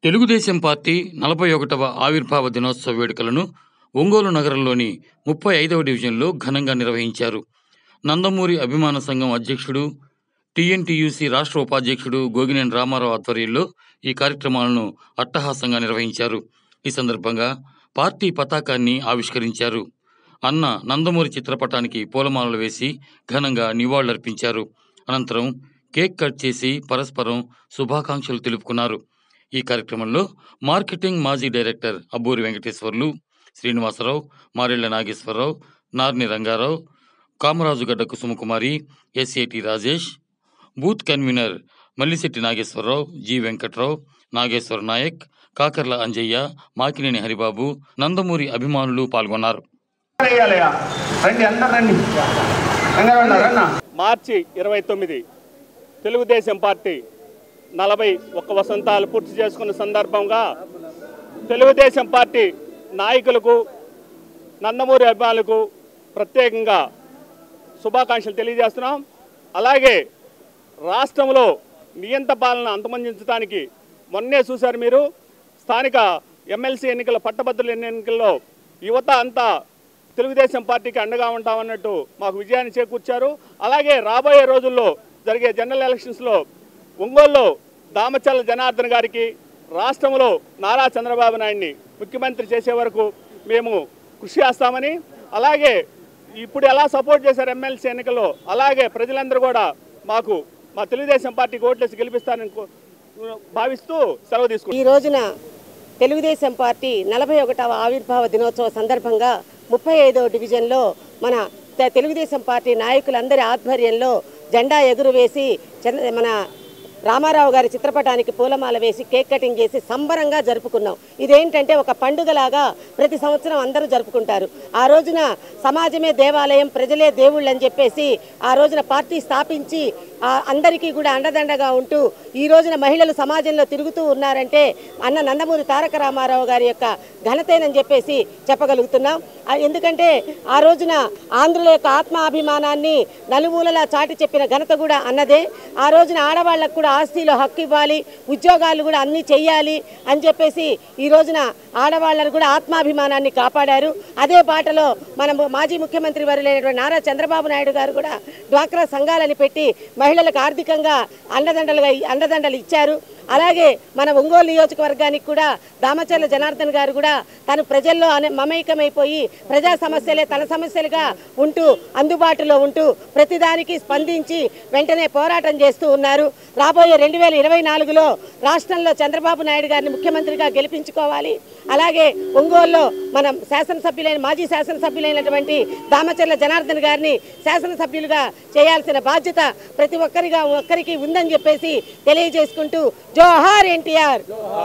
Telugu Desam party నలభై ఒకటవ ఆవిర్భావ దినోత్సవ వేడుకలను ఒంగోలు నగరంలోని ముప్పై ఐదవ డివిజన్లో ఘనంగా నిర్వహించారు నందమూరి అభిమాన సంఘం అధ్యక్షుడు టీఎన్టీయూసీ రాష్ట్ర ఉపాధ్యక్షుడు గోగినేని రామారావు ఆధ్వర్యంలో ఈ కార్యక్రమాలను అట్టహాసంగా నిర్వహించారు ఈ సందర్భంగా పార్టీ పతాకాన్ని ఆవిష్కరించారు అన్న నందమూరి చిత్రపటానికి పూలమాలలు వేసి ఘనంగా నివాళులర్పించారు అనంతరం కేక్ కట్ చేసి పరస్పరం శుభాకాంక్షలు తెలుపుకున్నారు ఈ కార్యక్రమంలో మార్కెటింగ్ మాజీ director Abburi Venkateswarlu Srinivasarao Marella Nageswararao Narni Rangarao Kamarajugadda Kusumakumari SAT Rajesh booth convener Mallisetty Nageswararao G Venkatrao Nageswara Naik Kakarla Anjaiah Makineni Haribabu Nandamuri అభిమానులు పాల్గొన్నారు వేయాలయ్యా. రండి అందరు రండి రంగా రండి, రండి. మార్చి ఇరవై తొమ్మిది తెలుగుదేశం పార్టీ నలభై ఒక్క వసంతాలు పూర్తి చేసుకున్న సందర్భంగా తెలుగుదేశం పార్టీ నాయకులకు నందమూరి అభిమానులకు ప్రత్యేకంగా శుభాకాంక్షలు తెలియజేస్తున్నాం అలాగే రాష్ట్రంలో నియంత పాలన అంతమందించడానికి మొన్నే చూశారు మీరు స్థానిక ఎమ్మెల్సీ ఎన్నికల పట్టభద్రుల ఎన్నికల్లో యువత అంతా తెలుగుదేశం పార్టీకి అండగా ఉంటామన్నట్టు మాకు విజయాన్ని చేకూర్చారు అలాగే రాబోయే రోజుల్లో జరిగే జనరల్ ఎలక్షన్స్లో ఒంగోలులో దామచల్ల జనార్దన్ గారికి రాష్ట్రంలో నారా చంద్రబాబు నాయుడిని ముఖ్యమంత్రి చేసే వరకు మేము కృషి చేస్తామని అలాగే ఇప్పుడు ఎలా సపోర్ట్ చేశారు ఎమ్మెల్సీ ఎన్నికల్లో అలాగే ప్రజలందరూ కూడా మాకు మా తెలుగుదేశం పార్టీకి ఓట్లేసి గెలిపిస్తారని కో- భావిస్తూ సెలవు తీసుకుంటాం ఈ రోజున తెలుగుదేశం పార్టీ నలభై ఒకటవ ఆవిర్భావ దినోత్సవ సందర్భంగా ముప్పై ఐదవ డివిజన్లో మన తె- తెలుగుదేశం పార్టీ నాయకులందరి ఆధ్వర్యంలో జెండా ఎగురువేసి చంద్ర మన రామారావు గారి చిత్రపటానికి పూలమాల వేసి కేక్ కటింగ్ చేసి సంబరంగా జరుపుకున్నాం ఇదేంటంటే ఒక పండుగలాగా ప్రతి సంవత్సరం అందరూ జరుపుకుంటారు ఆ రోజున సమాజమే దేవాలయం ప్రజలే దేవుళ్ళు అని చెప్పేసి ఆ రోజున పార్టీ స్థాపించి ఆ అందరికీ కూడా అండదండగా ఉంటూ ఈ రోజున మహిళలు సమాజంలో తిరుగుతూ ఉన్నారంటే అన్న నందమూరి తారక రామారావు గారి యొక్క ఘనతేనని చెప్పేసి చెప్పగలుగుతున్నాం ఆ- ఎందుకంటే ఆ రోజున ఆంధ్రుల యొక్క ఆత్మాభిమానాన్ని నలుమూలలా చాటి చెప్పిన ఘనత కూడా అన్నదే ఆ రోజున ఆడవాళ్ళకు కూడా ఆస్తిలో హక్కు ఇవ్వాలి ఉద్యోగాలు కూడా అన్నీ చెయ్యాలి అని చెప్పేసి ఈ రోజున ఆడవాళ్ళను కూడా ఆత్మాభిమానాన్ని కాపాడారు అదే బాటలో మన మాజీ ముఖ్యమంత్రి వర్యులైనటువంటి నారా చంద్రబాబు నాయుడు గారు కూడా డ్వాక్రా సంఘాలని పెట్టి మహిళలకు ఆర్థికంగా అండదండలుగా అండదండలు ఇచ్చారు అలాగే మన ఒంగోలు నియోజకవర్గానికి కూడా దామచర్ల జనార్దన్ గారు కూడా తను ప్రజల్లో అనే మమేకమైపోయి ప్రజా సమస్యలే తన సమస్యలుగా ఉంటూ అందుబాటులో ఉంటూ ప్రతిదానికి స్పందించి వెంటనే పోరాటం చేస్తూ ఉన్నారు రాబోయే రెండు వేల ఇరవై నాలుగులో రాష్ట్రంలో చంద్రబాబు నాయుడు గారిని ముఖ్యమంత్రిగా గెలిపించుకోవాలి అలాగే ఒంగోలులో మనం శాసనసభ్యులైన మాజీ శాసనసభ్యులైనటువంటి దామచర్ల జనార్దన్ గారిని శాసనసభ్యులుగా చేయాల్సిన బాధ్యత ప్రతి ఒక్కరిగా ఒక్కరికి ఉందని చెప్పేసి తెలియజేసుకుంటూ జోహార్ ఎన్టీఆర్